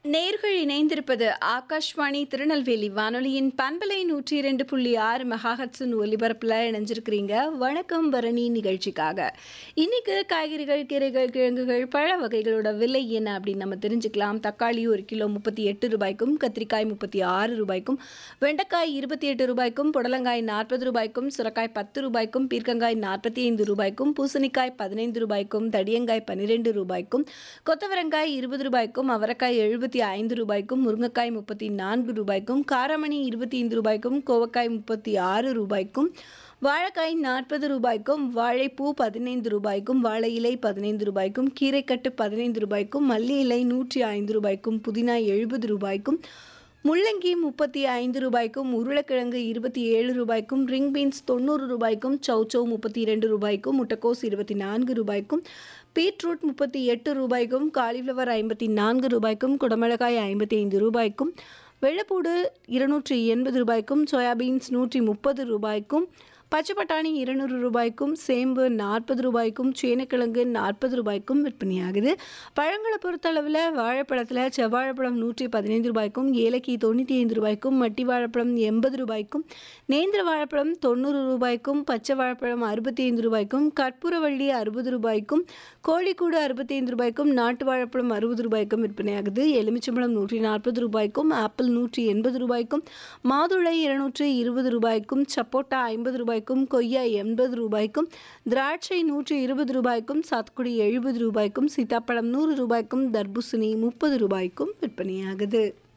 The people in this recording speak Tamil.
நேர்கள் இணைந்திருப்பது ஆகாஷ்வாணி திருநெல்வேலி வானொலியின் பண்பலை நூற்றி இரண்டு புள்ளி ஆறு மெகாஹட்ஸின் ஒலிபரப்பில் இணைஞ்சிருக்கிறீங்க வணக்கம் பரணி நிகழ்ச்சிக்காக இன்னைக்கு காய்கறிகள் கீரைகள் கிழங்குகள் பழ வகைகளோட விலை என்ன அப்படின்னு நம்ம தெரிஞ்சுக்கலாம் தக்காளி ஒரு கிலோ முப்பத்தி எட்டு ரூபாய்க்கும் கத்திரிக்காய் முப்பத்தி ஆறு ரூபாய்க்கும் வெண்டைக்காய் இருபத்தி எட்டு ரூபாய்க்கும் புடலங்காய் நாற்பது ரூபாய்க்கும் சுரக்காய் பத்து ரூபாய்க்கும் பீர்க்கங்காய் நாற்பத்தி ஐந்து ரூபாய்க்கும் பூசணிக்காய் பதினைந்து ரூபாய்க்கும் தடியங்காய் பன்னிரெண்டு ரூபாய்க்கும் கொத்தவரங்காய் இருபது ரூபாய்க்கும் அவரைக்காய் எழுபத்தி ஐந்து ரூபாய்க்கும் முருங்கைக்காய் முப்பத்தி நான்கு ரூபாய்க்கும் காராமணி இருபத்தி ஐந்து ரூபாய்க்கும் கோவக்காய் முப்பத்தி ஆறு ரூபாய்க்கும் வாழைக்காய் நாற்பது ரூபாய்க்கும் வாழைப்பூ பதினைந்து ரூபாய்க்கும் வாழை இலை பதினைந்து ரூபாய்க்கும் கீரைக்கட்டு பதினைந்து ரூபாய்க்கும் மல்லி இலை நூற்றி ஐந்து ரூபாய்க்கும் புதினா எழுபது ரூபாய்க்கும் முள்ளங்கி முப்பத்தி ஐந்து ரூபாய்க்கும் உருளைக்கிழங்கு இருபத்தி ஏழு ரூபாய்க்கும் ரிங் பீன்ஸ் தொண்ணூறு ரூபாய்க்கும் சௌச்சௌ முப்பத்தி இரண்டு ரூபாய்க்கும் முட்டைக்கோஸ் இருபத்தி நான்கு ரூபாய்க்கும் பீட்ரூட் முப்பத்தி எட்டு ரூபாய்க்கும் காலிஃப்ளவர் ஐம்பத்தி நான்கு ரூபாய்க்கும் குடமிளகாய் ஐம்பத்தி ஐந்து ரூபாய்க்கும் வெள்ளைப்பூடு இருநூற்றி எண்பது ரூபாய்க்கும் சோயாபீன்ஸ் நூற்றி முப்பது ரூபாய்க்கும் பச்சை பட்டாணி இருநூறு ரூபாய்க்கும் சேம்பு நாற்பது ரூபாய்க்கும் சேனக்கிழங்கு நாற்பது ரூபாய்க்கும் விற்பனையாகுது பழங்களை பொறுத்தளவில் வாழைப்பழத்தில் செவ்வாழைப்பழம் நூற்றி பதினைந்து ரூபாய்க்கும் ஏலக்கி தொண்ணூற்றி ஐந்து ரூபாய்க்கும் மட்டி வாழைப்பழம் எண்பது ரூபாய்க்கும் நேந்திர வாழைப்பழம் தொண்ணூறு ரூபாய்க்கும் பச்சை வாழைப்பழம் அறுபத்தி ஐந்து ரூபாய்க்கும் கற்பூரவள்ளி அறுபது ரூபாய்க்கும் கோழிக்கூடு அறுபத்தி ஐந்து ரூபாய்க்கும் நாட்டு வாழைப்பழம் அறுபது ரூபாய்க்கும் விற்பனையாகுது எலுமிச்சம்பழம் நூற்றி நாற்பது ரூபாய்க்கும் ஆப்பிள் நூற்றி எண்பது ரூபாய்க்கும் மாதுளை இருநூற்றி இருபது ரூபாய்க்கும் சப்போட்டா ஐம்பது ரூபாய்க்கும் கொய்யா எண்பது ரூபாய்க்கும் திராட்சை நூற்றி இருபது ரூபாய்க்கும் சாத்துக்குடி எழுபது ரூபாய்க்கும் சீத்தாப்பழம் நூறு ரூபாய்க்கும் தர்பூசணி முப்பது ரூபாய்க்கும் விற்பனையாகுது